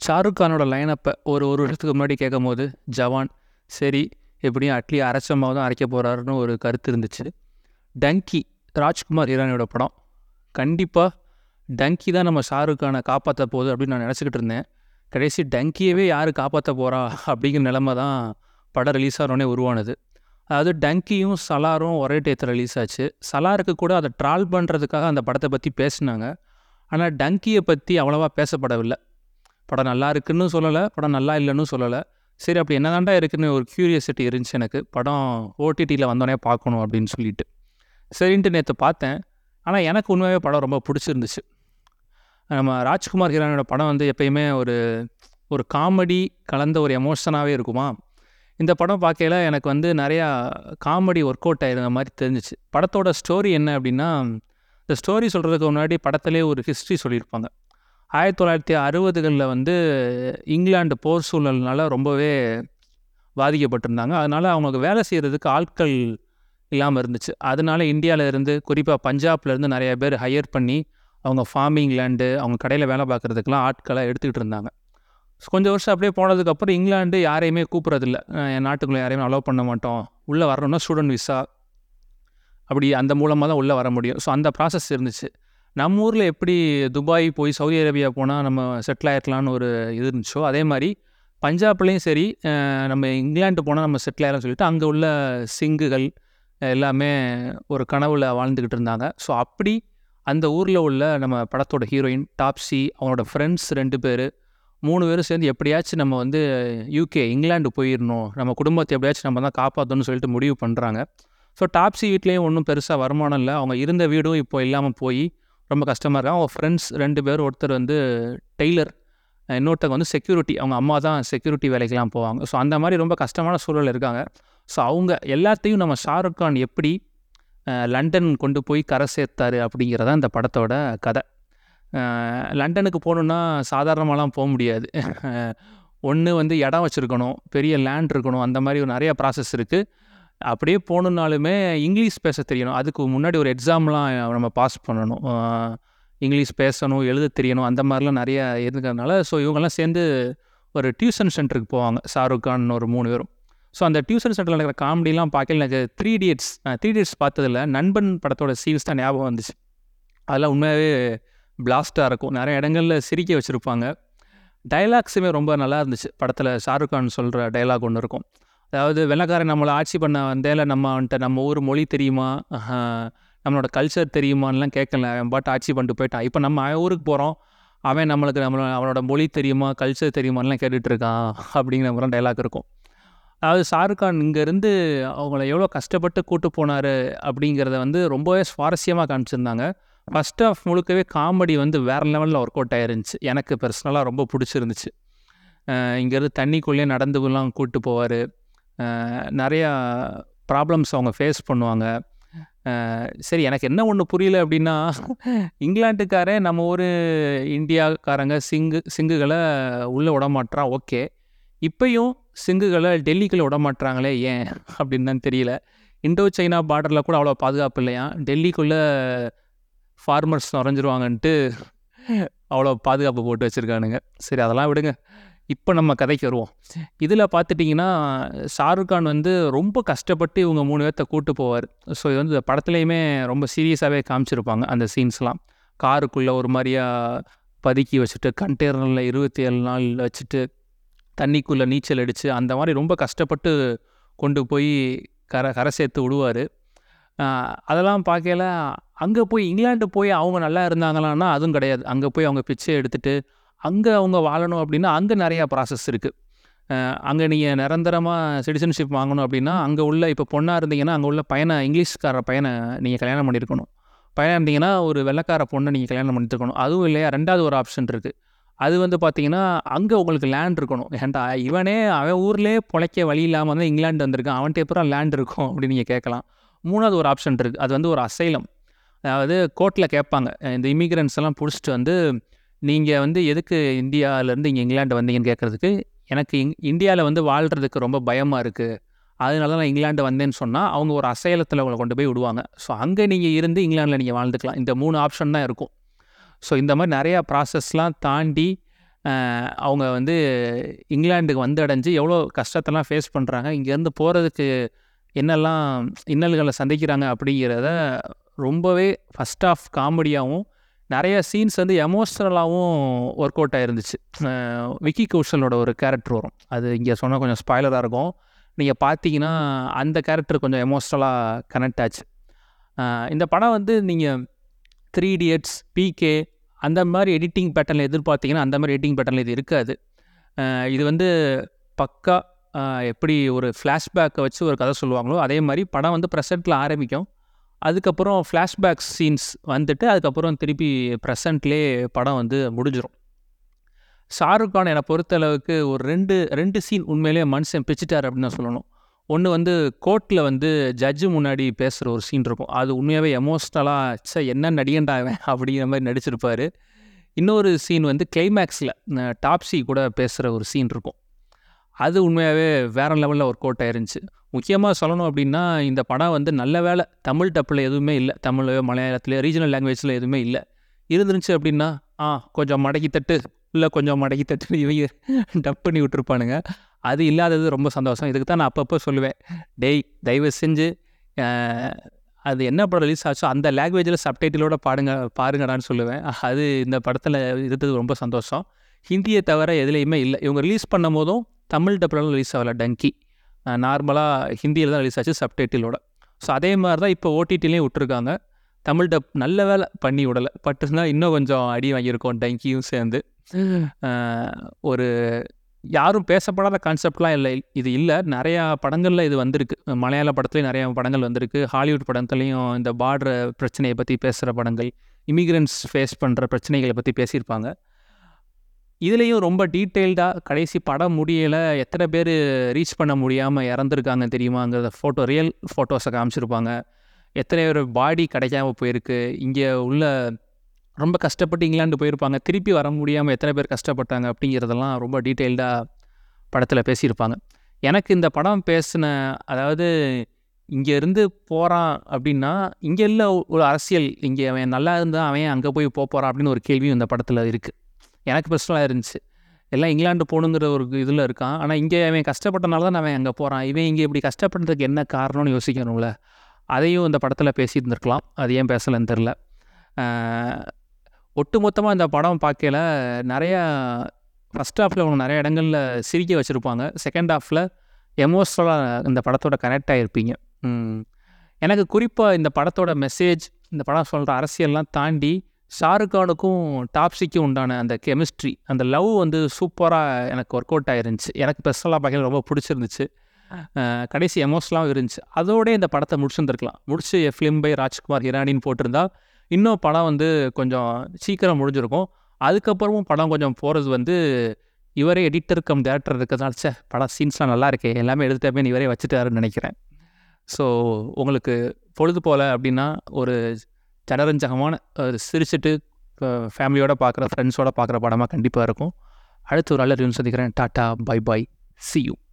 ஷாருக் கானோட லைனப்பை ஒரு ஒரு வருஷத்துக்கு முன்னாடி கேட்கும்போது ஜவான் சரி எப்படியும் அட்லி அரைச்சமாக தான் அரைக்க போகிறாருன்னு ஒரு கருத்து இருந்துச்சு டங்கி ராஜ்குமார் ஹீரானியோட படம் கண்டிப்பாக டங்கி தான் நம்ம ஷாருக் கானை காப்பாற்ற போகுது அப்படின்னு நான் நினச்சிக்கிட்டு இருந்தேன் கடைசி டங்கியவே யார் காப்பாற்ற போகிறா அப்படிங்கிற நிலமை தான் படம் ரிலீஸ் ஆகிறோடனே உருவானது அதாவது டங்கியும் சலாரும் ஒரே டேத்தில் ரிலீஸ் ஆச்சு சலாருக்கு கூட அதை ட்ரால் பண்ணுறதுக்காக அந்த படத்தை பற்றி பேசினாங்க ஆனால் டங்கியை பற்றி அவ்வளோவா பேசப்படவில்லை படம் நல்லா இருக்குன்னு சொல்லலை படம் நல்லா இல்லைன்னு சொல்லலை சரி அப்படி என்னதாண்டா இருக்குன்னு ஒரு க்யூரியாசிட்டி இருந்துச்சு எனக்கு படம் ஓடிடியில் வந்தோடனே பார்க்கணும் அப்படின்னு சொல்லிட்டு சரின்ட்டு நேற்று பார்த்தேன் ஆனால் எனக்கு உண்மையாகவே படம் ரொம்ப பிடிச்சிருந்துச்சு நம்ம ராஜ்குமார் ஹீரானோட படம் வந்து எப்பயுமே ஒரு ஒரு காமெடி கலந்த ஒரு எமோஷனாகவே இருக்குமா இந்த படம் பார்க்கையில எனக்கு வந்து நிறையா காமெடி ஒர்க் அவுட் ஆயிருந்த மாதிரி தெரிஞ்சிச்சு படத்தோட ஸ்டோரி என்ன அப்படின்னா இந்த ஸ்டோரி சொல்கிறதுக்கு முன்னாடி படத்திலே ஒரு ஹிஸ்ட்ரி சொல்லியிருப்பாங்க ஆயிரத்தி தொள்ளாயிரத்தி அறுபதுகளில் வந்து இங்கிலாந்து போர் சூழல்னால ரொம்பவே பாதிக்கப்பட்டிருந்தாங்க அதனால் அவங்களுக்கு வேலை செய்கிறதுக்கு ஆட்கள் இல்லாமல் இருந்துச்சு அதனால இந்தியாவில் இருந்து குறிப்பாக பஞ்சாப்லேருந்து நிறைய பேர் ஹையர் பண்ணி அவங்க ஃபார்மிங் லேண்டு அவங்க கடையில் வேலை பார்க்குறதுக்கெலாம் ஆட்களை எடுத்துக்கிட்டு இருந்தாங்க ஸோ கொஞ்சம் வருஷம் அப்படியே போனதுக்கப்புறம் இங்கிலாந்து யாரையுமே கூப்பிட்றதில்ல என் நாட்டுக்குள்ளே யாரையுமே அலோவ் பண்ண மாட்டோம் உள்ளே வரணும்னா ஸ்டூடெண்ட் விசா அப்படி அந்த மூலமாக தான் உள்ளே வர முடியும் ஸோ அந்த ப்ராசஸ் இருந்துச்சு நம்ம ஊரில் எப்படி துபாய் போய் சவுதி அரேபியா போனால் நம்ம செட்டில் ஆகிருக்கலான்னு ஒரு இது இருந்துச்சோ அதே மாதிரி பஞ்சாப்லேயும் சரி அஹ் நம்ம இங்கிலாந்து போனால் நம்ம செட்டில் ஆகிடலாம் சொல்லிட்டு அங்கே உள்ள சிங்குகள் எல்லாமே ஒரு கனவுல வாழ்ந்துக்கிட்டு இருந்தாங்க ஸோ அப்படி அந்த ஊரில் உள்ள நம்ம படத்தோட ஹீரோயின் டாப்ஸி அவனோட ஃப்ரெண்ட்ஸ் ரெண்டு பேர் மூணு பேரும் சேர்ந்து எப்படியாச்சும் நம்ம வந்து யூகே இங்கிலாந்து போயிடணும் நம்ம குடும்பத்தை எப்படியாச்சும் நம்ம தான் காப்பாற்றணும்னு சொல்லிட்டு முடிவு பண்ணுறாங்க ஸோ டாப்ஸி வீட்லேயும் ஒன்றும் பெருசாக வருமானம் இல்லை அவங்க இருந்த வீடும் இப்போ இல்லாமல் போய் ரொம்ப கஷ்டமாக இருக்காங்க அவங்க ஃப்ரெண்ட்ஸ் ரெண்டு பேர் ஒருத்தர் வந்து டெய்லர் இன்னொருத்தங்க வந்து செக்யூரிட்டி அவங்க அம்மா தான் செக்யூரிட்டி வேலைக்கெலாம் போவாங்க ஸோ அந்த மாதிரி ரொம்ப கஷ்டமான சூழல் இருக்காங்க ஸோ அவங்க எல்லாத்தையும் நம்ம ஷாருக் கான் எப்படி அஹ், லண்டன் கொண்டு போய் கரை சேர்த்தாரு அப்படிங்கிறத இந்த படத்தோட கதை அஹ், லண்டனுக்கு போகணுன்னா சாதாரணமாலாம் போக முடியாது ஒன்று வந்து இடம் வச்சுருக்கணும் பெரிய லேண்ட் இருக்கணும் அந்த மாதிரி ஒரு நிறைய ப்ராசஸ் இருக்குது அப்படியே போகணுன்னாலுமே இங்கிலீஷ் பேச தெரியணும் அதுக்கு முன்னாடி ஒரு எக்ஸாம்லாம் நம்ம பாஸ் பண்ணணும் அஹ், இங்கிலீஷ் பேசணும் எழுத தெரியணும் அந்த மாதிரிலாம் நிறைய இருக்கிறதுனால ஸோ இவங்கெல்லாம் சேர்ந்து ஒரு டியூஷன் சென்டருக்கு போவாங்க ஷாருக் கான் ஒரு மூணு பேரும் ஸோ அந்த டியூஷன் சென்டரில் நடக்கிற காமெடிலாம் பார்க்கல எனக்கு த்ரீ இடியட்ஸ் த்ரீ இடியட்ஸ் பார்த்ததில்ல நண்பன் படத்தோட சீன்ஸ் தான் ஞாபகம் வந்துச்சு அதெல்லாம் உண்மையாகவே பிளாஸ்ட்டாக இருக்கும் நிறைய இடங்களில் சிரிக்க வச்சுருப்பாங்க டைலாக்ஸுமே ரொம்ப நல்லா இருந்துச்சு படத்தில் ஷாருக் கான் சொல்கிற டைலாக் ஒன்று இருக்கும் அதாவது வெள்ளக்காரன் நம்மளை ஆட்சி பண்ண வந்தேல நம்ம அவன்கிட்ட நம்ம ஊர் மொழி தெரியுமா ஆஹ், நம்மளோட கல்ச்சர் தெரியுமான்லாம் கேட்கல அவன் பாட்டு ஆட்சி பண்ணிட்டு போயிட்டான் இப்போ நம்ம அவன் ஊருக்கு போகிறோம் அவன் நம்மளுக்கு நம்மளோட அவனோட மொழி தெரியுமா கல்ச்சர் தெரியுமான்லாம் கேட்டுட்டு இருக்கான் அப்படிங்கிற மாதிரி டைலாக் இருக்கும் அதாவது ஷாருக் கான் இங்கேருந்து அவங்கள எவ்வளோ கஷ்டப்பட்டு கூட்டு போனார் அப்படிங்கிறத வந்து ரொம்பவே சுவாரஸ்யமாக காமிச்சிருந்தாங்க ஃபஸ்ட் ஆஃப் முழுக்கவே காமெடி வந்து வேறு லெவலில் ஒர்க் அவுட் ஆயிருந்துச்சு எனக்கு பர்சனலாக ரொம்ப பிடிச்சிருந்துச்சு இங்கேருந்து தண்ணிக்குள்ளேயே நடந்துலாம் கூட்டு போவார் நிறையா ப்ராப்ளம்ஸ் அவங்க ஃபேஸ் பண்ணுவாங்க அஹ் சரி எனக்கு என்ன ஒன்று புரியல அப்படின்னா இங்கிலாந்துக்காரே நம்ம ஊர் இந்தியாக்காரங்க சிங்கு சிங்குகளை உள்ளே விட மாட்றான் ஓகே இப்பயும் சிங்குகளை டெல்லிக்குள்ளே விட மாட்றாங்களே ஏன் அப்படின்னு தான் தெரியல இண்டோ சைனா பார்டரில் கூட அவ்வளோ பாதுகாப்பு இல்லையா டெல்லிக்குள்ளே ஃபார்மர்ஸ் நுழைஞ்சிருவாங்கன்ட்டு அவ்வளோ பாதுகாப்பு போட்டு வச்சுருக்கானுங்க சரி அதெல்லாம் விடுங்க இப்போ நம்ம கதைக்கு வருவோம் இதில் பார்த்துட்டிங்கன்னா ஷாருக் கான் வந்து ரொம்ப கஷ்டப்பட்டு இவங்க மூணு பேர்த்த கூட்டு போவார் ஸோ இது வந்து படத்துலையுமே ரொம்ப சீரியஸாகவே காமிச்சிருப்பாங்க அந்த சீன்ஸ்லாம் காருக்குள்ளே ஒரு மாதிரியா பதுக்கி வச்சுட்டு கண்டெய்னரில் இருபத்தி ஏழு நாள் வச்சுட்டு தண்ணிக்குள்ளே நீச்சல் அடித்து அந்த மாதிரி ரொம்ப கஷ்டப்பட்டு கொண்டு போய் கரை கரை சேர்த்து விடுவார் அதெல்லாம் பார்க்கையில அங்கே போய் இங்கிலாந்து போய் அவங்க நல்லா இருந்தாங்களான்னா அதுவும் கிடையாது அங்கே போய் அவங்க பிச்சை எடுத்துட்டு அங்கே அவங்க வாழணும் அப்படின்னா அங்கே நிறையா ப்ராசஸ் இருக்குது அங்கே நீங்கள் நிரந்தரமாக சிட்டிசன்ஷிப் வாங்கணும் அப்படின்னா அங்கே உள்ள இப்போ பொண்ணாக இருந்தீங்கன்னா அங்கே உள்ள பையனை இங்கிலீஷ்கார பையனை நீங்கள் கல்யாணம் பண்ணியிருக்கணும் பையனாக இருந்தீங்கன்னா ஒரு வெள்ளைக்கார பொண்ணை நீங்கள் கல்யாணம் பண்ணியிருக்கணும் அதுவும் இல்லையா ரெண்டாவது ஒரு ஆப்ஷன் இருக்குது அது வந்து பார்த்தீங்கன்னா அங்கே உங்களுக்கு லேண்ட் இருக்கணும் ஏன்டா இவனே அவன் ஊர்லேயே பொழைக்க வழி இல்லாமல் தான் இங்கிலாந்து வந்திருக்கான் அவன்கிட்ட எப்பறம் லேண்ட் இருக்கும் அப்படின்னு நீங்கள் கேட்கலாம் மூணாவது ஒரு ஆப்ஷன் இருக்குது அது வந்து ஒரு அசைலம் அதாவது கோர்ட்டில் கேட்பாங்க இந்த இமிக்ரெண்ட்ஸ் எல்லாம் பிடிச்சிட்டு வந்து நீங்கள் வந்து எதுக்கு இந்தியாவிலேருந்து இங்கே இங்கிலாந்து வந்தீங்கன்னு கேட்குறதுக்கு எனக்கு இங் இந்தியாவில் வந்து வாழ்கிறதுக்கு ரொம்ப பயமாக இருக்குது அதனால தான் நான் இங்கிலாந்து வந்தேன்னு சொன்னால் அவங்க ஒரு அசைலத்தில் உங்களை கொண்டு போய் விடுவாங்க ஸோ அங்கே நீங்கள் இருந்து இங்கிலாந்தில் நீங்கள் வாழ்ந்துக்கலாம் இந்த மூணு ஆப்ஷன் தான் இருக்கும் ஸோ இந்த மாதிரி நிறையா ப்ராசஸ்லாம் தாண்டி அஹ், அவங்க வந்து இங்கிலாந்துக்கு வந்து அடைஞ்சு எவ்வளோ கஷ்டத்தெல்லாம் ஃபேஸ் பண்ணுறாங்க இங்கேருந்து போகிறதுக்கு என்னெல்லாம் இன்னல்களை சந்திக்கிறாங்க அப்படிங்கிறத ரொம்பவே ஃபஸ்ட் ஆஃப் காமெடியாகவும் நிறைய சீன்ஸ் வந்து எமோஷ்னலாகவும் ஒர்க் அவுட் ஆயிருந்துச்சு அஹ், விக்கி கௌஷலோட ஒரு கேரக்டர் வரும் அது இங்கே சொன்னால் கொஞ்சம் ஸ்பாய்லராக இருக்கும் நீங்கள் பார்த்தீங்கன்னா அந்த கேரக்டர் கொஞ்சம் எமோஷ்னலாக கனெக்ட் ஆச்சு அஹ், இந்த படம் வந்து நீங்கள் த்ரீ இடியட்ஸ் பிகே அந்த மாதிரி எடிட்டிங் பேட்டர்னில் எதிர்பார்த்தீங்கன்னா அந்த மாதிரி எடிட்டிங் பேட்டர்னில் இது இருக்காது அஹ், இது வந்து பக்கா அஹ், எப்படி ஒரு ஃப்ளாஷ்பேக்கை வச்சு ஒரு கதை சொல்லுவாங்களோ அதே மாதிரி படம் வந்து ப்ரெசண்ட்டில் ஆரம்பிக்கும் அதுக்கப்புறம் ஃப்ளாஷ்பேக் சீன்ஸ் வந்துட்டு அதுக்கப்புறம் திருப்பி ப்ரெசண்ட்லேயே படம் வந்து முடிஞ்சிடும் ஷாருக் கான் என்னை பொறுத்தளவுக்கு ஒரு ரெண்டு ரெண்டு சீன் உண்மையிலேயே மனுஷன் பிச்சுட்டார் அப்படின்னு தான் சொல்லணும் ஒன்று வந்து கோர்ட்டில் வந்து ஜட்ஜு முன்னாடி பேசுகிற ஒரு சீன் இருக்கும் அது உண்மையாகவே எமோஷ்னலாக சே என்ன நடிகண்டா அவன் அப்படிங்கிற மாதிரி நடிச்சிருப்பார் இன்னொரு சீன் வந்து கிளைமேக்ஸில் டாப்ஸி கூட பேசுகிற ஒரு சீன் இருக்கும் அது உண்மையாகவே வேறு லெவலில் ஒர்க் அவுட் ஆயிருந்துச்சு முக்கியமாக சொல்லணும் அப்படின்னா இந்த படம் வந்து நல்ல வேலை தமிழ் டப்பில் எதுவுமே இல்லை தமிழ் மலையாளத்தில் ரீஜனல் லாங்குவேஜில் எதுவுமே இல்லை இருந்துருந்துச்சு அப்படின்னா ஆ கொஞ்சம் மடக்கி தட்டு இல்லை கொஞ்சம் மடக்கி தட்டு இவங்க டப் பண்ணி விட்டுருப்பானுங்க அது இல்லாதது ரொம்ப சந்தோஷம் இதுக்கு தான் நான் அப்பப்போ சொல்லுவேன் டேய் தயவு செஞ்சு அஹ், அது என்ன படம் ரிலீஸ் ஆச்சோ அந்த லாங்குவேஜில் சப்டைட்டிலோட பாடுங்க பாருங்கடான்னு சொல்லுவேன் அது இந்த படத்தில் இருந்தது ரொம்ப சந்தோஷம் ஹிந்தியை தவிர எதுலேயுமே இல்லை இவங்க ரிலீஸ் பண்ணும் போதும் தமிழ் டப்பில் ரிலீஸ் ஆகல டங்கி நார்மலாக ஹிந்தியில் தான் ரிலீஸ் ஆச்சு சப்டைட்டிலோட ஸோ அதே மாதிரி தான் இப்போ ஓடிடிலையும் விட்டுருக்காங்க தமிழ் டப் நல்ல வேலை பண்ணி விடலை பட்டுனா இன்னும் கொஞ்சம் அடி வாங்கியிருக்கோம் டங்கியும் சேர்ந்து அஹ், ஒரு யாரும் பேசப்படாத கான்செப்ட்லாம் இல்லை இது இல்லை நிறையா படங்களில் இது வந்திருக்கு மலையாள படத்துலேயும் நிறையா படங்கள் வந்திருக்கு ஹாலிவுட் படத்துலேயும் இந்த பார்டர் பிரச்சனையை பற்றி பேசுகிற படங்கள் இமிக்ரெண்ட்ஸ் ஃபேஸ் பண்ணுற பிரச்சனைகளை பற்றி பேசியிருப்பாங்க இதுலேயும் ரொம்ப டீட்டெயில்டாக கடைசி படம் முடியலை எத்தனை பேர் ரீச் பண்ண முடியாமல் இறந்துருக்காங்க தெரியுமாங்கிறத ஃபோட்டோ ரியல் ஃபோட்டோஸை காமிச்சிருப்பாங்க எத்தனை பேர் பாடி கிடைக்காம போயிருக்கு இங்கே உள்ள ரொம்ப கஷ்டப்பட்டு இங்கிலாந்து போயிருப்பாங்க திருப்பி வர முடியாமல் எத்தனை பேர் கஷ்டப்பட்டாங்க அப்படிங்கிறதெல்லாம் ரொம்ப டீட்டெயில்டாக படத்தில் பேசியிருப்பாங்க எனக்கு இந்த படம் பேசின அதாவது இங்கே இருந்து போகிறான் அப்படின்னா இங்கே இல்லை ஒரு அரசியல் இங்கே அவன் நல்லா இருந்தால் அவன் அங்கே போய் போக போகிறான் அப்படின்னு ஒரு கேள்வியும் இந்த படத்தில் இருக்குது எனக்கு பர்சனலாக இருந்துச்சு எல்லாம் இங்கிலாந்து போகணுங்கிற ஒரு இதில் இருக்கான் ஆனால் இங்கே அவன் கஷ்டப்பட்டனால தான் அவன் அங்கே போகிறான் இவன் இங்கே இப்படி கஷ்டப்படுறதுக்கு என்ன காரணம்னு யோசிக்கணும்ல அதையும் இந்த படத்தில் பேசியிருந்திருக்கலாம் அது ஏன் பேசலைன்னு தெரில ஒட்டுமொத்தமாக இந்த படம் பார்க்கல நிறையா ஃபஸ்ட் ஹாஃபில் அவங்க நிறைய இடங்களில் சிரிக்க வச்சுருப்பாங்க செகண்ட் ஹாஃபில் எமோஷ்னலாக இந்த படத்தோட கனெக்ட் ஆகிருப்பீங்க ம். எனக்கு குறிப்பாக இந்த படத்தோட மெசேஜ் இந்த படம் சொல்கிற அரசியல்லாம் தாண்டி ஷாருக் கானுக்கும் டாப்ஸிக்கும் உண்டான அந்த கெமிஸ்ட்ரி அந்த லவ் வந்து சூப்பராக எனக்கு ஒர்க் அவுட் ஆயிருந்துச்சு எனக்கு பர்சனலாக பார்க்கல ரொம்ப பிடிச்சிருந்துச்சு அஹ் கடைசி எமோஷனலாகவும் இருந்துச்சு அதோட இந்த படத்தை முடிச்சிருந்துருக்கலாம் முடிச்சு ஃபிலிம் பை ராஜ்குமார் ஹிரானின்னு போட்டிருந்தா இன்னும் படம் வந்து கொஞ்சம் சீக்கிரம் முடிஞ்சிருக்கும் அதுக்கப்புறமும் படம் கொஞ்சம் போகிறது வந்து இவரே எடிட்டர் கம் டேரக்டர் இருக்கிறதுனால ச்சே படம் சீன்ஸ்லாம் நல்லா இருக்கே எல்லாமே எடுத்துட்டே இவரே வச்சுட்டாருன்னு நினைக்கிறேன் ஸோ உங்களுக்கு பொழுது போல அப்படின்னா ஒரு ஜனரஞ்சகமான ஒரு சிரிச்சிட்டு ஃபேமிலியோட பார்க்குற ஃப்ரெண்ட்ஸோட பார்க்குற படமாக கண்டிப்பாக இருக்கும் அடுத்த ஒரு நல்ல ரிவ்யூ சந்திக்கிறேன் டாட்டா பை பை சி யூ